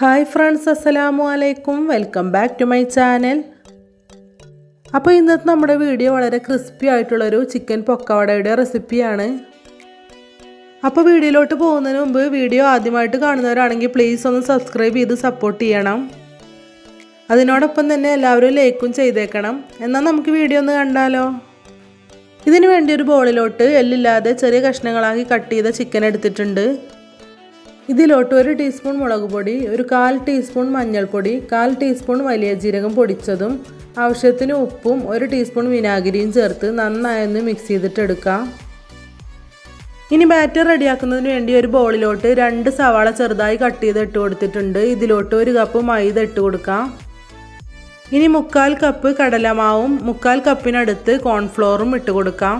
hi friends അസ്സലാമു അലൈക്കും welcome back to my channel അപ്പോൾ ഇന്നത്തെ നമ്മുടെ വീഡിയോ വളരെ ക്രിസ്പി ആയിട്ടുള്ളൊരു ചിക്കൻ പൊക്കവടയുടെ റെസിപ്പിയാണ് അപ്പോൾ വീഡിയോയിലോട്ട് പോകുന്നതിന് മുമ്പ് വീഡിയോ ആദ്യമായിട്ട് കാണുന്നവരാണെങ്കിൽ പ്ലീസ് ഒന്ന് സബ്സ്ക്രൈബ് ചെയ്ത് സപ്പോർട്ട് ചെയ്യണം അതിനോടൊപ്പം തന്നെ എല്ലാവരും ലൈക്കും ചെയ്തേക്കണം എന്നാൽ നമുക്ക് വീഡിയോ ഒന്ന് കണ്ടാലോ ഇതിനു വേണ്ടി ഒരു ബോളിലോട്ട് എല്ലില്ലാതെ ചെറിയ കഷ്ണങ്ങളാക്കി കട്ട് ചെയ്ത ചിക്കൻ എടുത്തിട്ടുണ്ട് ഇതിലോട്ട് ഒരു ടീസ്പൂൺ മുളക് പൊടി ഒരു കാൽ ടീസ്പൂൺ മഞ്ഞൾപ്പൊടി കാൽ ടീസ്പൂൺ വലിയ ജീരകം പൊടിച്ചതും ആവശ്യത്തിന് ഉപ്പും ഒരു ടീസ്പൂൺ വിനാഗിരിയും ചേർത്ത് നന്നായൊന്ന് മിക്സ് ചെയ്തിട്ട് എടുക്കാം ഇനി ബാറ്റർ റെഡിയാക്കുന്നതിന് വേണ്ടി ഒരു ബോളിലോട്ട് രണ്ട് സവാള ചെറുതായി കട്ട് ചെയ്ത് ഇട്ട് കൊടുത്തിട്ടുണ്ട് ഇതിലോട്ട് ഒരു കപ്പ് മൈദ ഇട്ട് കൊടുക്കാം ഇനി മുക്കാൽ കപ്പ് കടലമാവും മുക്കാൽ കപ്പിനടുത്ത് കോൺഫ്ലോറും ഇട്ട് കൊടുക്കാം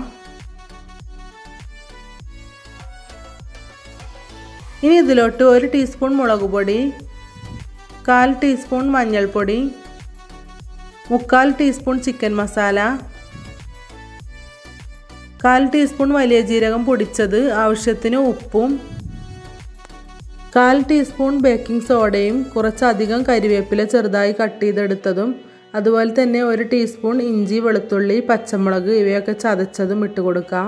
ഇനി ഇതിലോട്ട് ഒരു ടീസ്പൂൺ മുളക് പൊടി കാൽ ടീസ്പൂൺ മഞ്ഞൾപ്പൊടി മുക്കാൽ ടീസ്പൂൺ ചിക്കൻ മസാല കാൽ ടീസ്പൂൺ വലിയ ജീരകം പൊടിച്ചത് ആവശ്യത്തിന് ഉപ്പും കാൽ ടീസ്പൂൺ ബേക്കിംഗ് സോഡയും കുറച്ചധികം കരിവേപ്പില ചെറുതായി കട്ട് ചെയ്തെടുത്തതും അതുപോലെ തന്നെ ഒരു ടീസ്പൂൺ ഇഞ്ചി വെളുത്തുള്ളി പച്ചമുളക് ഇവയൊക്കെ ചതച്ചതും ഇട്ട് കൊടുക്കാം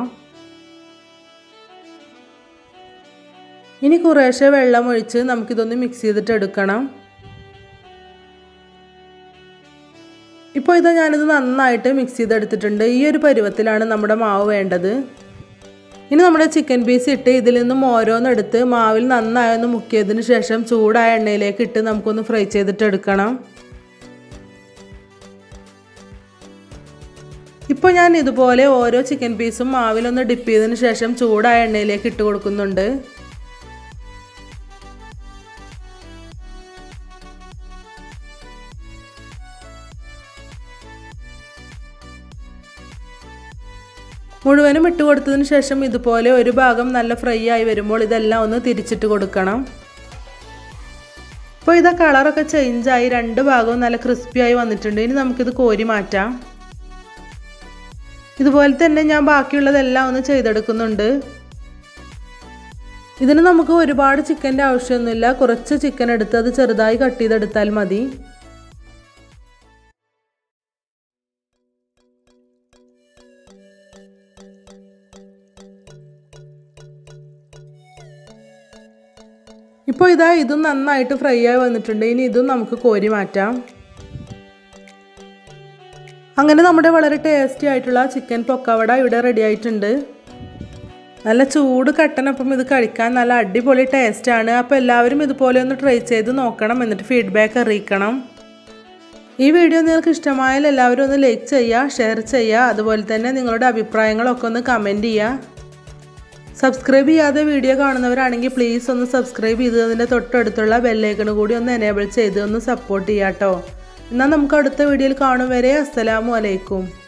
ഇനി കുറേശ്ശെ വെള്ളം ഒഴിച്ച് നമുക്കിതൊന്ന് മിക്സ് ചെയ്തിട്ട് എടുക്കണം ഇപ്പോൾ ഇതാ ഞാനിത് നന്നായിട്ട് മിക്സ് ചെയ്തെടുത്തിട്ടുണ്ട് ഈ ഒരു പരുവത്തിലാണ് നമ്മുടെ മാവ് വേണ്ടത് ഇനി നമ്മുടെ ചിക്കൻ പീസ് ഇട്ട് ഇതിൽ നിന്നും ഓരോന്നെടുത്ത് മാവിൽ നന്നായി ഒന്ന് മുക്കിയതിന് ശേഷം ചൂടായ എണ്ണയിലേക്ക് ഇട്ട് നമുക്കൊന്ന് ഫ്രൈ ചെയ്തിട്ട് എടുക്കണം ഇപ്പോൾ ഞാൻ ഇതുപോലെ ഓരോ ചിക്കൻ പീസും മാവിലൊന്ന് ഡിപ്പ് ചെയ്തതിന് ശേഷം ചൂടായ എണ്ണയിലേക്ക് ഇട്ട് കൊടുക്കുന്നുണ്ട് മുഴുവനും ഇട്ട് കൊടുത്തതിന് ശേഷം ഇതുപോലെ ഒരു ഭാഗം നല്ല ഫ്രൈ ആയി വരുമ്പോൾ ഇതെല്ലാം ഒന്ന് തിരിച്ചിട്ട് കൊടുക്കണം ഇപ്പോൾ ഇതാ കളറൊക്കെ ചേഞ്ചായി രണ്ട് ഭാഗവും നല്ല ക്രിസ്പി ആയി വന്നിട്ടുണ്ട് ഇനി നമുക്കിത് കോരി മാറ്റാം ഇതുപോലെ തന്നെ ഞാൻ ബാക്കിയുള്ളതെല്ലാം ഒന്ന് ചെയ്തെടുക്കുന്നുണ്ട് ഇതിന് നമുക്ക് ഒരുപാട് ചിക്കൻ്റെ ആവശ്യമൊന്നുമില്ല കുറച്ച് ചിക്കൻ എടുത്ത് അത് ചെറുതായി കട്ട് ചെയ്തെടുത്താൽ മതി ഇപ്പോൾ ഇതാ ഇതും നന്നായിട്ട് ഫ്രൈ ആയി വന്നിട്ടുണ്ട് ഇനി ഇതും നമുക്ക് കോരി മാറ്റാം അങ്ങനെ നമ്മുടെ വളരെ ടേസ്റ്റി ആയിട്ടുള്ള ചിക്കൻ പൊക്കവട ഇവിടെ റെഡി ആയിട്ടുണ്ട് നല്ല ചൂട് കട്ടനൊപ്പം ഇത് കഴിക്കാൻ നല്ല അടിപൊളി ടേസ്റ്റാണ് അപ്പോൾ എല്ലാവരും ഇതുപോലെ ഒന്ന് ട്രൈ ചെയ്ത് നോക്കണം എന്നിട്ട് ഫീഡ്ബാക്ക് അറിയിക്കണം ഈ വീഡിയോ നിങ്ങൾക്ക് ഇഷ്ടമായാൽ എല്ലാവരും ഒന്ന് ലൈക്ക് ചെയ്യുക ഷെയർ ചെയ്യുക അതുപോലെ തന്നെ നിങ്ങളുടെ അഭിപ്രായങ്ങളൊക്കെ ഒന്ന് കമൻറ്റ് ചെയ്യുക സബ്സ്ക്രൈബ് ചെയ്യാതെ വീഡിയോ കാണുന്നവരാണെങ്കിൽ പ്ലീസ് ഒന്ന് സബ്സ്ക്രൈബ് ചെയ്ത് അതിൻ്റെ തൊട്ടടുത്തുള്ള ബെല്ലൈക്കണ് കൂടി ഒന്ന് എനേബിൾ ചെയ്ത് ഒന്ന് സപ്പോർട്ട് ചെയ്യാം കേട്ടോ എന്നാൽ നമുക്ക് അടുത്ത വീഡിയോയിൽ കാണും വരെ അസ്സലാമു അലൈക്കും